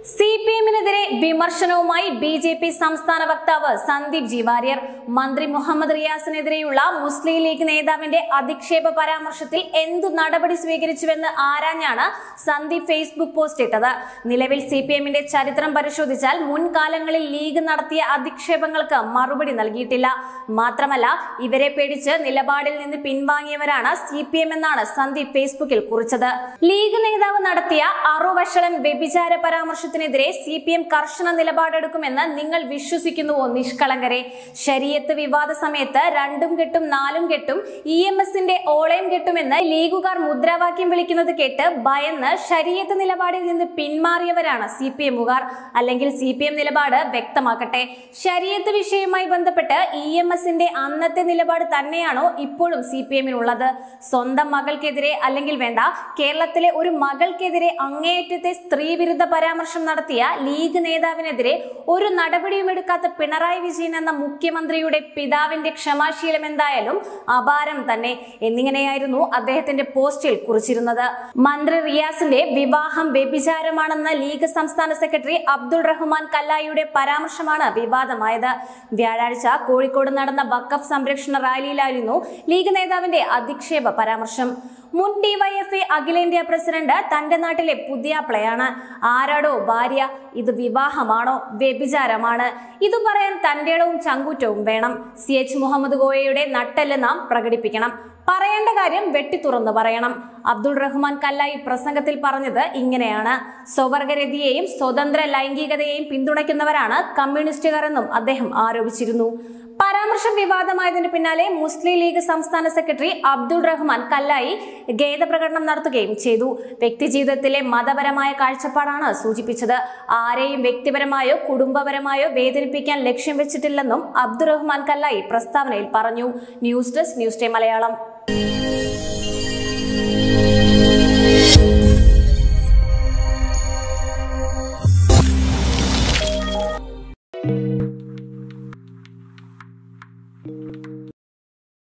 C P എമ്മിനെതിരെ വിമർശനവുമായി B J P സംസ്ഥാന വക്താവ് സന്ദീപ് ജി വാര്യർ മന്ത്രി മുഹമ്മദ് റിയാസിനെതിരെയുള്ള മുസ്ലിം ലീഗ് നേതാവിന്റെ അധിക്ഷേപ പരാമർശത്തിൽ എന്തു നടപടി സ്വീകരിച്ചുവെന്ന് ആരാഞ്ഞാണ് സന്ദീപ് ഫേസ്ബുക്ക് പോസ്റ്റ് ഇട്ടത് നിലവിൽ സി പി എമ്മിന്റെ ചരിത്രം പരിശോധിച്ചാൽ മുൻകാലങ്ങളിൽ ലീഗ് നടത്തിയ അധിക്ഷേപങ്ങൾക്ക് മറുപടി നൽകിയിട്ടില്ല മാത്രമല്ല ഇവരെ പേടിച്ച് നിലപാടിൽ നിന്ന് പിൻവാങ്ങിയവരാണ് സി പി എം എന്നാണ് സന്ദീപ് ഫേസ്ബുക്കിൽ കുറിച്ചത് ലീഗ് നേതാവ് നടത്തിയ അറുവഷളൻ വ്യഭിചാര പരാമർശത്തിനെതിരെ സി പി എം കർശന നിലപാടെടുക്കുമെന്ന് നിങ്ങൾ വിശ്വസിക്കുന്നുവോ നിഷ്കളങ്കരെ ശരീരത്ത് വിവാദ സമയത്ത് രണ്ടും കെട്ടും നാലും കെട്ടും ഇ എം എസിന്റെ ഓളയം കെട്ടുമെന്ന് ലീഗുകാർ മുദ്രാവാക്യം വിളിക്കുന്നത് കേട്ട് ഭയന്ന് ശരീരത്ത് നിലപാടിൽ നിന്ന് പിന്മാറിയവരാണ് സി പി എമ്മുകാർ അല്ലെങ്കിൽ സി പി എം നിലപാട് വ്യക്തമാക്കട്ടെ ശരീരത്ത് വിഷയവുമായി ബന്ധപ്പെട്ട് ഇ എം എസിന്റെ അന്നത്തെ നിലപാട് തന്നെയാണോ ഇപ്പോഴും സി പി എമ്മിനുള്ളത് സ്വന്തം മകൾക്കെതിരെ അല്ലെങ്കിൽ വേണ്ട കേരളത്തിലെ ഒരു മകൾക്കെതിരെ അങ്ങേയറ്റത്തെ സ്ത്രീവിരുദ്ധ പരാമർശം നടത്തിയ ലീഗ് നേതാവിനെതിരെ ഒരു നടപടിയും എടുക്കാത്ത പിണറായി വിജയൻ എന്ന മുഖ്യമന്ത്രിയുടെ പിതാവിന്റെ ക്ഷമാശീലം എന്തായാലും അപാരം തന്നെ എന്നിങ്ങനെയായിരുന്നു അദ്ദേഹത്തിന്റെ പോസ്റ്റിൽ കുറിച്ചിരുന്നത് മന്ത്രി റിയാസിന്റെ വിവാഹം വ്യഭിചാരമാണെന്ന ലീഗ് സംസ്ഥാന സെക്രട്ടറി അബ്ദുൾ റഹ്മാൻ കല്ലായിയുടെ പരാമർശമാണ് വിവാദമായത് വ്യാഴാഴ്ച കോഴിക്കോട് നടന്ന വക്കഫ് സംരക്ഷണ റാലിയിലായിരുന്നു ലീഗ് നേതാവിന്റെ അധിക്ഷേപ പരാമർശം മുൻ ഡിവൈഎഫ്ഐ അഖിലേന്ത്യാ പ്രസിഡന്റ് തന്റെ നാട്ടിലെ പുതിയാപ്ലയാണ് ആരാടോ ഭാര്യ ഇത് വിവാഹമാണോ വ്യഭിചാരമാണ് ഇത് പറയാൻ തന്റെ ഇടവും ചങ്കൂറ്റവും വേണം സി എച്ച് മുഹമ്മദ് കോയയുടെ നട്ടെല്ല് നാം പ്രകടിപ്പിക്കണം പറയേണ്ട കാര്യം വെട്ടിത്തുറന്ന് പറയണം അബ്ദുൾ റഹ്മാൻ കല്ലായി പ്രസംഗത്തിൽ പറഞ്ഞത് ഇങ്ങനെയാണ് സ്വവർഗരതിയെയും സ്വതന്ത്ര ലൈംഗികതയെയും പിന്തുണയ്ക്കുന്നവരാണ് കമ്മ്യൂണിസ്റ്റുകാർ എന്നും അദ്ദേഹം ആരോപിച്ചിരുന്നു പരാമർശം വിവാദമായതിന് പിന്നാലെ മുസ്ലിം ലീഗ് സംസ്ഥാന സെക്രട്ടറി അബ്ദുൾ റഹ്മാൻ കല്ലായി ഖേദപ്രകടനം നടത്തുകയും ചെയ്തു വ്യക്തിജീവിതത്തിലെ മതപരമായ കാഴ്ചപ്പാടാണ് സൂചിപ്പിച്ചത് ആരെയും വ്യക്തിപരമായോ കുടുംബപരമായോ വേദനിപ്പിക്കാൻ ലക്ഷ്യം വെച്ചിട്ടില്ലെന്നും അബ്ദുൾ റഹ്മാൻ കല്ലായി പ്രസ്താവനയിൽ പറഞ്ഞു news desk news day Malayalam